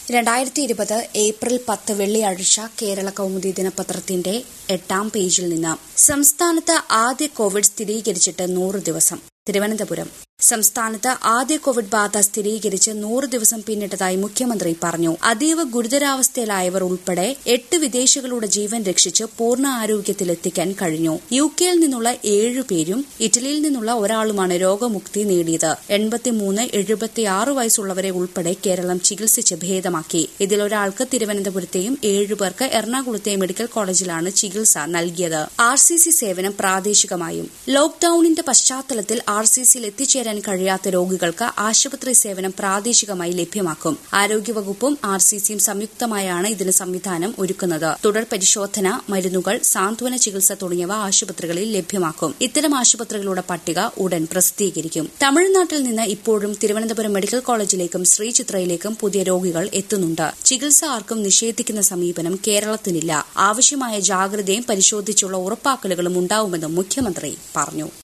രണ്ടായിരത്തി ഇരുപത് ഏപ്രിൽ പത്ത് വെള്ളിയാഴ്ച കേരള കൗമുദി ദിനപത്രത്തിന്റെ എട്ടാം പേജിൽ നിന്ന് സംസ്ഥാനത്ത് ആദ്യ കോവിഡ് സ്ഥിരീകരിച്ചിട്ട് നൂറ് ദിവസം തിരുവനന്തപുരം സംസ്ഥാനത്ത് ആദ്യ കോവിഡ് ബാധ സ്ഥിരീകരിച്ച് നൂറ് ദിവസം പിന്നിട്ടതായി മുഖ്യമന്ത്രി പറഞ്ഞു അതീവ ഗുരുതരാവസ്ഥയിലായവർ ഉൾപ്പെടെ എട്ട് വിദേശികളുടെ ജീവൻ രക്ഷിച്ച് പൂർണ്ണ ആരോഗ്യത്തിലെത്തിക്കാൻ കഴിഞ്ഞു യു കെയിൽ നിന്നുള്ള ഏഴുപേരും ഇറ്റലിയിൽ നിന്നുള്ള ഒരാളുമാണ് രോഗമുക്തി നേടിയത് എൺപത്തിമൂന്ന് എഴുപത്തിയാറ് വയസ്സുള്ളവരെ ഉൾപ്പെടെ കേരളം ചികിത്സിച്ച് ഭേദമാക്കി ഇതിൽ ഒരാൾക്ക് തിരുവനന്തപുരത്തെയും ഏഴുപേർക്ക് എറണാകുളത്തെ മെഡിക്കൽ കോളേജിലാണ് ചികിത്സ നൽകിയത് ആർ സി സി സേവനം പ്രാദേശികമായും ലോക്ഡൌണിന്റെ പശ്ചാത്തലത്തിൽ ആർ സി സിയിൽ എത്തിച്ചേരാൻ കഴിയാത്ത രോഗികൾക്ക് ആശുപത്രി സേവനം പ്രാദേശികമായി ലഭ്യമാക്കും ആരോഗ്യവകുപ്പും ആർ സി സിയും സംയുക്തമായാണ് ഇതിന് സംവിധാനം ഒരുക്കുന്നത് തുടർ പരിശോധന മരുന്നുകൾ സാന്ത്വന ചികിത്സ തുടങ്ങിയവ ആശുപത്രികളിൽ ലഭ്യമാക്കും ഇത്തരം ആശുപത്രികളുടെ പട്ടിക ഉടൻ പ്രസിദ്ധീകരിക്കും തമിഴ്നാട്ടിൽ നിന്ന് ഇപ്പോഴും തിരുവനന്തപുരം മെഡിക്കൽ കോളേജിലേക്കും ശ്രീചിത്രയിലേക്കും പുതിയ രോഗികൾ എത്തുന്നുണ്ട് ചികിത്സ ആർക്കും നിഷേധിക്കുന്ന സമീപനം കേരളത്തിനില്ല ആവശ്യമായ ജാഗ്രതയും പരിശോധിച്ചുള്ള ഉറപ്പാക്കലുകളും ഉണ്ടാവുമെന്നും മുഖ്യമന്ത്രി പറഞ്ഞു